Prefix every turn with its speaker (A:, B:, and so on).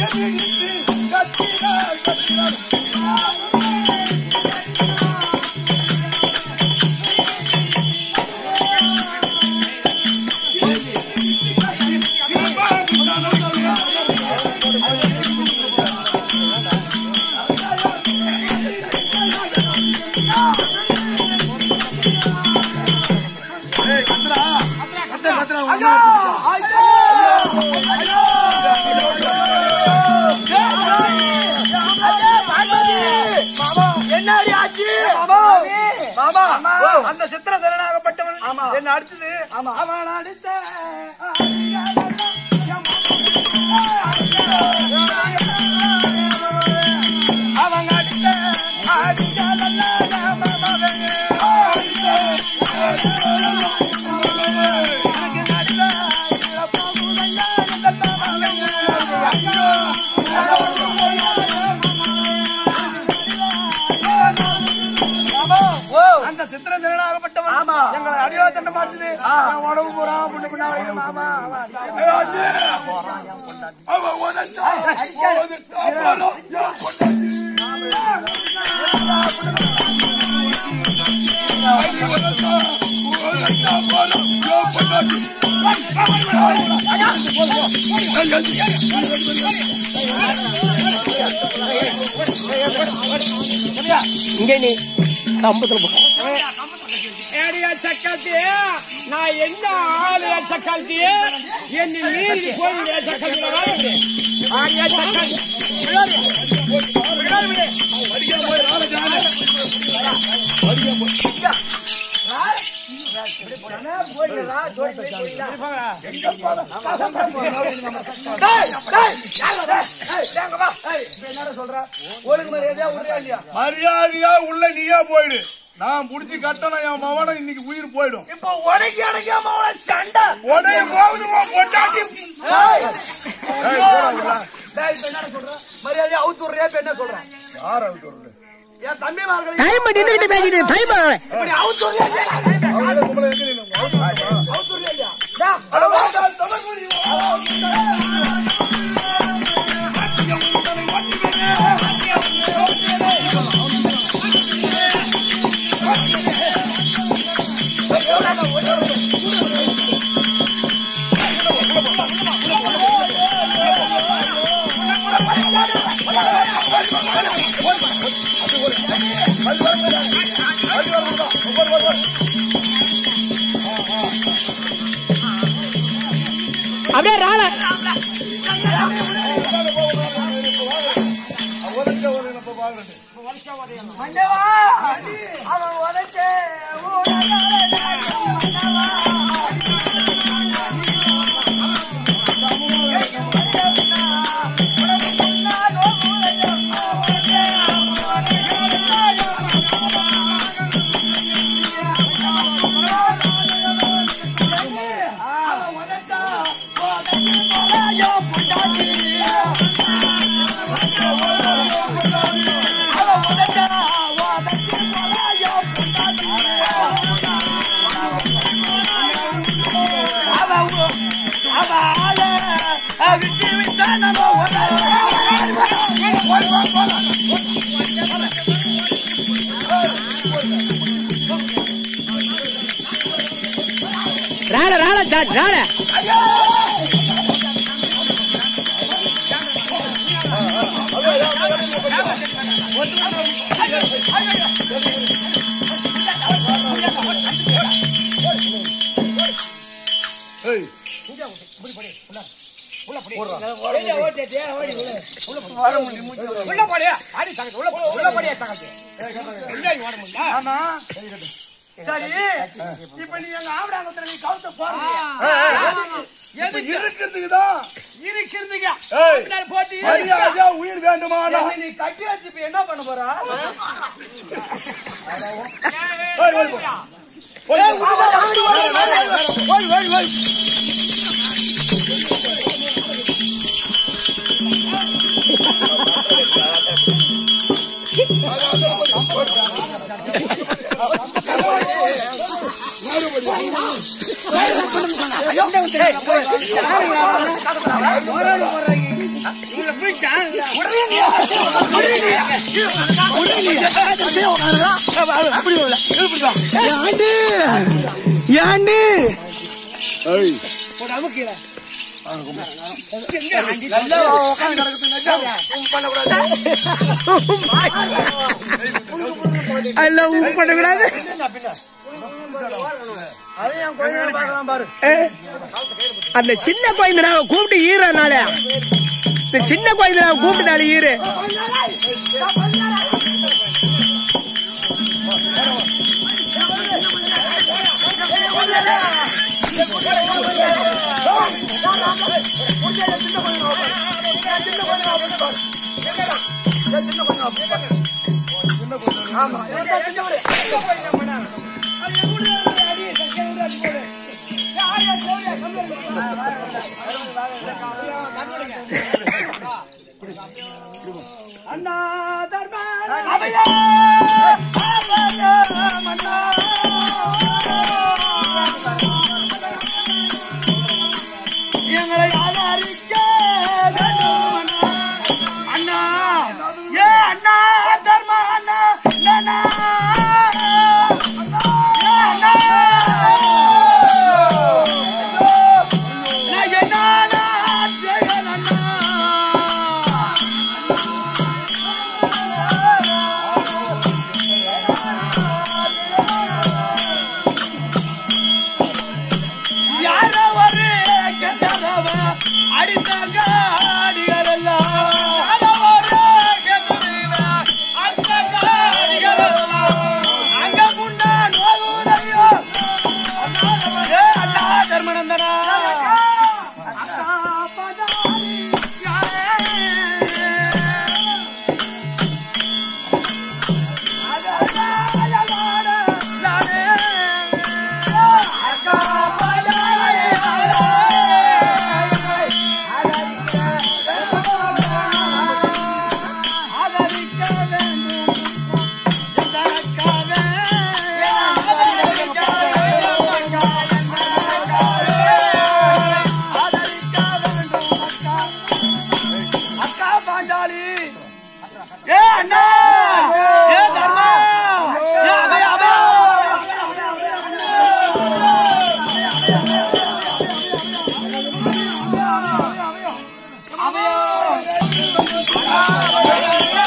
A: என்னடி ஆச்சு மாமா அந்த சித்திர சரணாகப்பட்டவன் என்ன அடிச்சது அவன் அடித்த அவன் அடித்த அடிச்சாலல்ல அந்த சித்திர ஜனனாகப்பட்டவன் எங்களை அடியோ தண்ட மாட்டுது என் உடம்பு பூரா புண்ணு புண்ணா வரைக்கும் மாமா அவன் அடிச்சு.
B: இங்க நீ கம்பத்துல போ
C: ஏடியா சக்காத்தி நான் என்ன ஆளு சக்காத்தி என்ன மீறி போய் சக்காத்தி ஆடியா சக்காத்தி
D: மரியாதையா உள்ள நீயா போயிடு நான் புடிச்சு கட்டணும் என் மவனை இன்னைக்கு உயிர் போயிடும்
A: இப்போ உனக்கு எனக்கு அவன சண்டை
D: உடனே போகுது உன் பொண்டாட்டி
A: ஏய்,
D: ஏய், போடாதீங்களா?
A: டேய், இப்ப என்ன சொல்ற மரியாதையா அவுத்து விடுறியா இப்ப என்ன சொல்ற
D: யார் அவுத்து விடுறது?
A: என் தம்பிமார்கள்
B: டைம் நின்றுகிட்டு பேசிட்டு டைம்
A: இப்படி அவுத்து விடுறியா இல்லையா?
D: அவங்களே பொம்பளை எங்க நின்னு? அவுத்து விடுறா?
A: அவுத்து விடுறியா இல்லையா? டா, அட வா, டா, தொலைக்குடி.
B: அப்படியே ராள
D: உதச்ச உதவி நம்ம பாக்குறது.
A: மண்டவா, அவன் உதைச்சே,
B: ராள ராள ராள
D: ஏய்,
C: உள்ள போடியா அடி தங்கச்சி உள்ள போ உள்ள போடியா தங்கச்சி உள்ளே ஓட முடியல
A: ஆமா சரி இப்ப நீ எங்க ஆவடாங்கத்துல நீ கவுத்த போறீங்க
C: எதுக்கு
D: இருக்கிறதுக்குதான்
C: இருக்கிறதுங்க
D: ஏய்,
C: பின்னாடி போட்டு
D: மரியாதையா உயிர் வேண்டுமானா
A: நீ கட்டி வச்சு இப்ப என்ன பண்ண போற
D: ஏய், ஓடி போ. ஓடி போ. ஓடி, ஓடி, ஓடி.
C: இவங்களை பிடிச்சான்
B: ஏண்டி ஏண்டி அல்ல உப்பு பண்ணக்கூடாது ஏ, அந்த சின்ன குழந்தை கூப்பிட்டு ஈரனால இந்த சின்ன குழந்தை கூப்பிட்டாலே ஈரு
C: எங்களை ஆதரிக்க வேண்டும் அண்ணா ஏ அண்ணா தர்ம அண்ணா அண்ணா ஏ அண்ணா நான் என்னால செய்யல அண்ணா யாரோ ஒரு கெட்டதவ அடித்தாங்க அடிகளெல்லாம் யாரோ ஒரு கெட்டதவ அடித்தாங்க அடிகளெல்லாம் அங்க முன்னா நோகுதையோ ஏ அண்ணா தர்மநந்தனா அக்கா பதாரி யாரே அக்கா பாஞ்சாலி ஏ அண்ணா ஏ தர்மா ஏ அபய அபய அபய